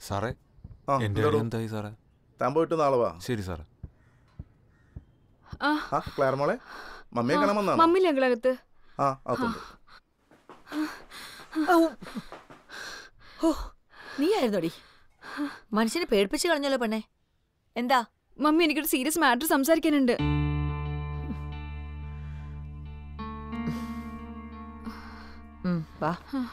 സാറേ ആ എൻ്റെ ഇതാടോ. കാര്യം എന്തായി സാറേ താൻ പോയിട്ട് നാളെ വാ ശരി സാറേ ആ ആ ക്ലാര മോളെ മമ്മിയെ കാണാൻ വന്നാണോ മമ്മിയില്ലേ ഞങ്ങളകത്ത് ആ അകത്തുണ്ട് ഓ നീ ആയിരുന്നോടി മനുഷ്യനെ പേടിപ്പിച്ച് കളഞ്ഞല്ലോ പെണ്ണെ എന്താ മമ്മി എനിക്കൊരു സീരിയസ് മാറ്റർ സംസാരിക്കാനുണ്ട് ഉം, വാ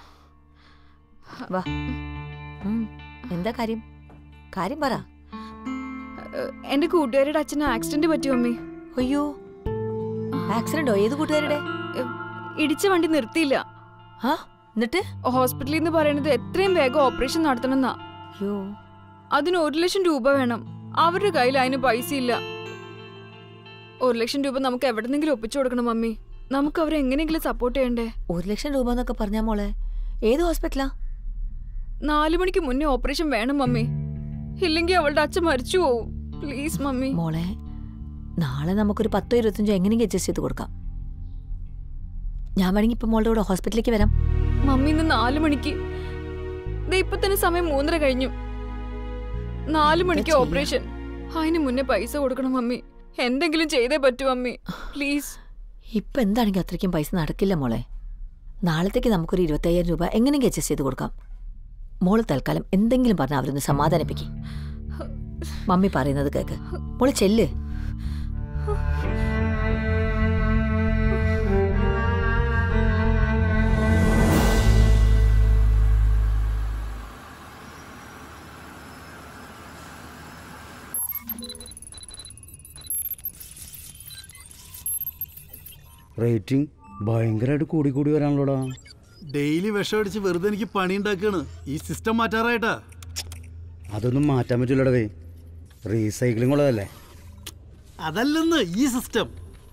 വാ ഉം, എന്താ കാര്യം കാര്യം പറ ഏഹ്, എന്റെ കൂട്ടുകാരുടെ അച്ഛന് ആക്സിഡന്റ് പറ്റി മമ്മി അയ്യോ ആക്സിഡന്റോ ഏത് കൂട്ടുകാരുടെ ഏഹ്, ഇടിച്ച വണ്ടി നിർത്തിയില്ല ആ എന്നിട്ട് ഹോസ്പിറ്റലിൽ നിന്ന് പറയുന്നത് എത്രയും വേഗം ഓപ്പറേഷൻ നടത്തണമെന്നാ അയ്യോ അതിന് ഒരു ലക്ഷം രൂപ വേണം അവരുടെ കയ്യിൽ അതിന് പൈസ ഇല്ല ഒരു ലക്ഷം രൂപ നമുക്ക് എവിടെന്നെങ്കിലും ഒപ്പിച്ചു കൊടുക്കണം മമ്മി നമുക്ക് അവരെ എങ്ങനെയെങ്കിലും സപ്പോർട്ട് ചെയ്യണ്ടേ ഒരു ലക്ഷം രൂപ എന്നൊക്കെ പറഞ്ഞാ മോളെ ഏത് ഹോസ്പിറ്റലാ നാലു മണിക്ക് മുന്നേ ഓപ്പറേഷൻ വേണം മമ്മി ഇല്ലെങ്കിൽ അവളുടെ അച്ഛൻ മരിച്ചു പോവും പ്ലീസ് മമ്മി മോളെ നാളെ നമുക്കൊരു പത്തോ ഇരുപത്തഞ്ചോ എങ്ങനെയെങ്കിലും അഡ്ജസ്റ്റ് ചെയ്ത് കൊടുക്കാം ഞാൻ വേണമെങ്കിൽ ഇപ്പൊ മോളുടെ കൂടെ ഹോസ്പിറ്റലിലേക്ക് വരാം മമ്മി ഇന്ന് നാലു മണിക്ക് ദേ ഇപ്പൊ തന്നെ സമയം മൂന്നര കഴിഞ്ഞു നാലു മണിക്ക് ചെയ്യാ? ഓപ്പറേഷൻ അതിന് മുന്നേ പൈസ കൊടുക്കണം മമ്മി എന്തെങ്കിലും ചെയ്തേ പറ്റൂ മമ്മി പ്ലീസ് ഇപ്പൊ എന്താണെങ്കിൽ അത്രയ്ക്കും പൈസ നടക്കില്ല മോളെ നാളത്തേക്ക് നമുക്കൊരു ഇരുപത്തയ്യായിരം രൂപ എങ്ങനെയെങ്കിലും അഡ്ജസ്റ്റ് ചെയ്ത് കൊടുക്കാം മോള് തൽക്കാലം എന്തെങ്കിലും പറഞ്ഞ അവരൊന്ന് സമാധാനിപ്പിക്കും മമ്മി പറയുന്നത് കേക്ക് മോള് ചെല്ല് റേറ്റിംഗ് ഭയങ്കരമായിട്ട് കൂടി കൂടി വരാനുള്ളടാ ഡെയിലി വിഷമടിച്ച് വെറുതെ എനിക്ക് പണി ഉണ്ടാക്കാണ് ഈ സിസ്റ്റം മാറ്റാറായിട്ടാ അതൊന്നും മാറ്റാൻ പറ്റില്ലടവേ റീസൈക്ലിംഗ് ഉള്ളതല്ലേ അതല്ലെന്ന് ഈ സിസ്റ്റം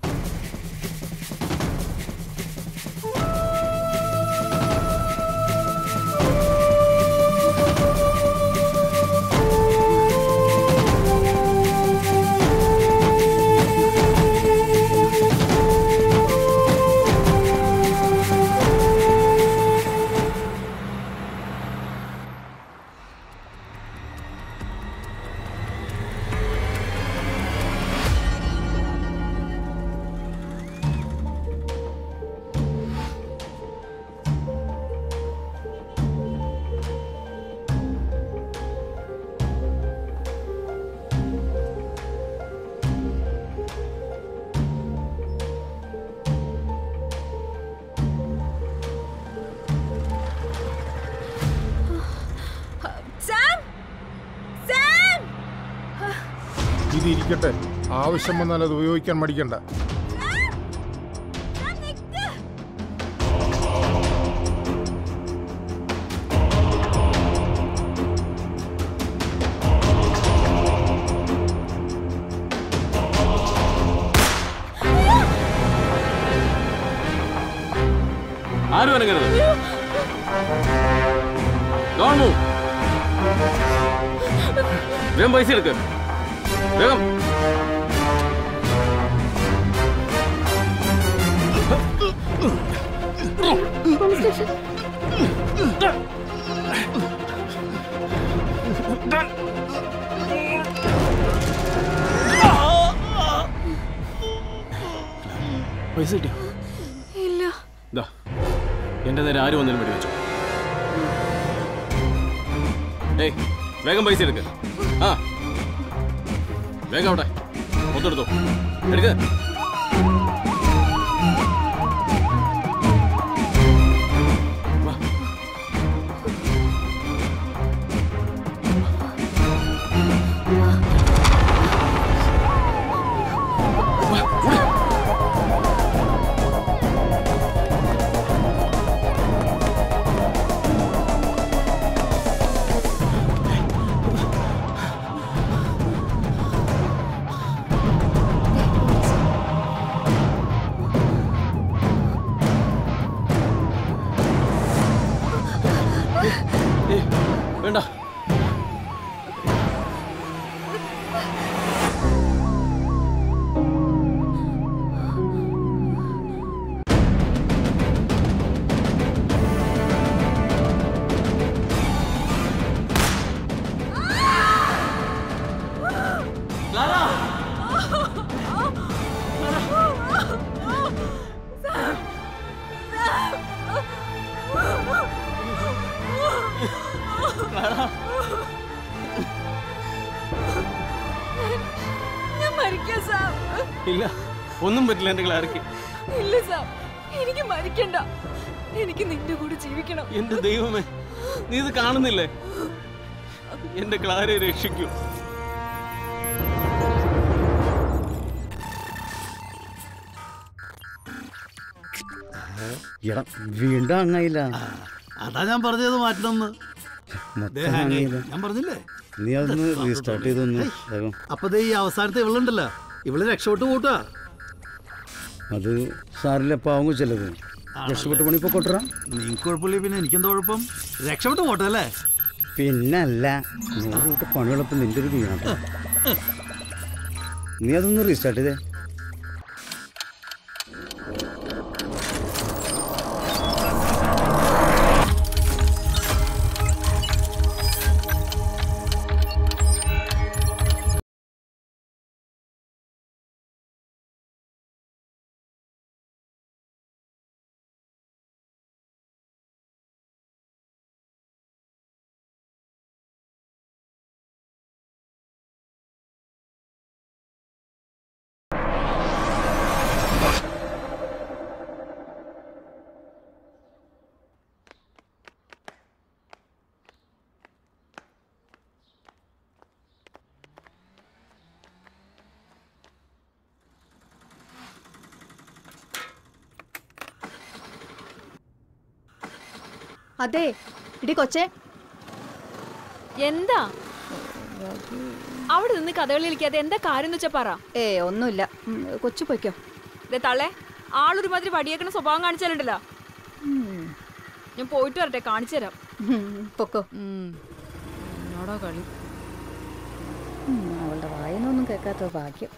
സാം സാം ഇതിരിക്കട്ടെ ആവശ്യം വന്നാൽ അത് ഉപയോഗിക്കാൻ മടിക്കണ്ട ആരും അനങ്ങരുത് Don't move. വേഗം പൈസ എടുക്ക് വേഗം പൈസ കിട്ടിയോ ഇല്ല ദാ എന്റെ നേരെ ആരും വന്നതിനും വേണ്ടി വെച്ചു ഏയ് വേഗം പൈസ എടുക്ക് ആ വേഗം അവിടെ മൊത്തെടുത്തോ എടുക്ക ഞാൻ മരിക്കാം സാം ഇല്ല ഒന്നും പറ്റില്ല എന്റെ ക്ലാരയ്ക്ക് ഇല്ല സാം എനിക്ക് മരിക്കണ്ട എനിക്ക് നിന്റെ കൂടെ ജീവിക്കണം എന്റെ ദൈവമേ നീ ഇത് കാണുന്നില്ലേ എന്റെ ക്ലാരയെ രക്ഷിക്കൂ എടാ വീണ്ടും അങ്ങായില്ല അതാ ഞാൻ പറഞ്ഞത് മാറ്റണമെന്ന് ദേ മൊത്തം ഹാങ് ആയി. അങ്ങായില്ല ഞാൻ പറഞ്ഞില്ലേ നീ അതൊന്ന് റീസ്റ്റാർട്ട് ചെയ്തൊന്ന് വേഗം അപ്പൊ ദേ ഈ അവസാനത്തെ ഇവളുണ്ടല്ലോ ഇവള് രക്ഷപ്പെട്ട് കൂട്ടാ അത് സാറില്ല പാവം കൊച്ചല്ലത് രക്ഷപ്പെട്ട പണി ഇപ്പൊ കൊട്ടറാ നിങ്ങൾക്ക് കുഴപ്പമില്ല പിന്നെ എനിക്കെന്താ കുഴപ്പം രക്ഷപ്പെട്ട് പോട്ടെ അല്ലേ പിന്നല്ല നൂറ് കൂട്ട പണികളപ്പം നിന്റെ ഒരു വീണ നീ അതൊന്ന് റീസ്റ്റാർട്ട് ചെയ്തേ അതെ ഇടി കൊച്ചേ എന്താ അവിടെ നിന്ന് കഥകളി കളിക്കാതെ എന്താ കാര്യം എന്ന് വെച്ചാ പറ ഏ ഒന്നുമില്ല ഉം, കൊച്ചു പൊയ്ക്കോ ദേ തള്ളേ ആളൊരുമാതിരി വടിയേക്കണ സ്വഭാവം കാണിച്ചാലുണ്ടല്ലോ ഞാൻ പോയിട്ട് വരട്ടെ കാണിച്ചു തരാം ഉം, പൊക്കോ എന്നോടാ കളി ഉം, അവളുടെ വായനൊന്നും കേൾക്കാത്ത ഭാഗ്യം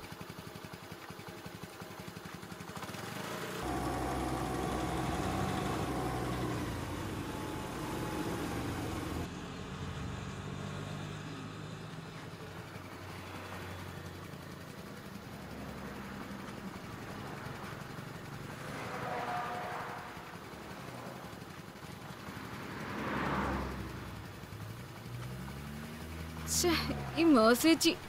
ഛേ, ഈ മേഴ്സേച്ചി